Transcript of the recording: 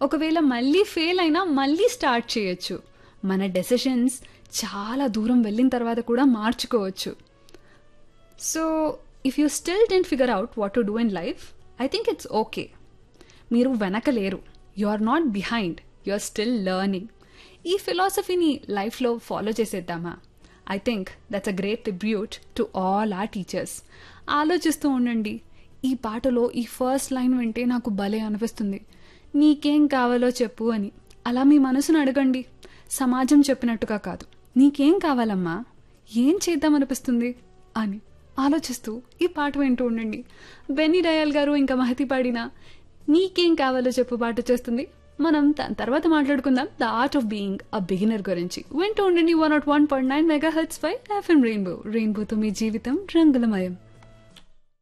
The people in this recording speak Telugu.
ఒకవేళ మళ్ళీ ఫెయిల్ అయినా మళ్ళీ స్టార్ట్ చేయొచ్చు మన డెసిషన్స్ చాలా దూరం వెళ్ళిన తర్వాత కూడా మార్చుకోవచ్చు so if you still don't figure out what to do in life I think it's okay మీరు వెనక లేరు you are not behind you are still learning ఈ ఫిలాసఫీని లైఫ్లో ఫాలో చేసేద్దామా I think that's a great tribute to all our teachers ఆలోచిస్తూ ఉండండి ఈ పాటలో ఈ ఫస్ట్ లైన్ వింటే నాకు భలే అనిపిస్తుంది నీకేం కావాలో చెప్పు అని అలా మీ మనసును అడగండి సమాజం చెప్పినట్టుగా కాదు నీకేం కావాలమ్మా ఏం చేద్దామనిపిస్తుంది అని ఆలోచిస్తూ ఈ పాట వింటూ ఉండండి బెన్నీ డయాల్ గారు ఇంకా మహతి పాడిన నీకేం కావాలో చెప్పు పాట చేస్తుంది మనం దాని తర్వాత మాట్లాడుకుందాం the art of being a beginner గురించి వింటూ ఉండండి one nought one point nine megahertz పై ఎఫ్ఎం రెయిన్బో రెయిన్బోతో మీ జీవితం రంగులమయం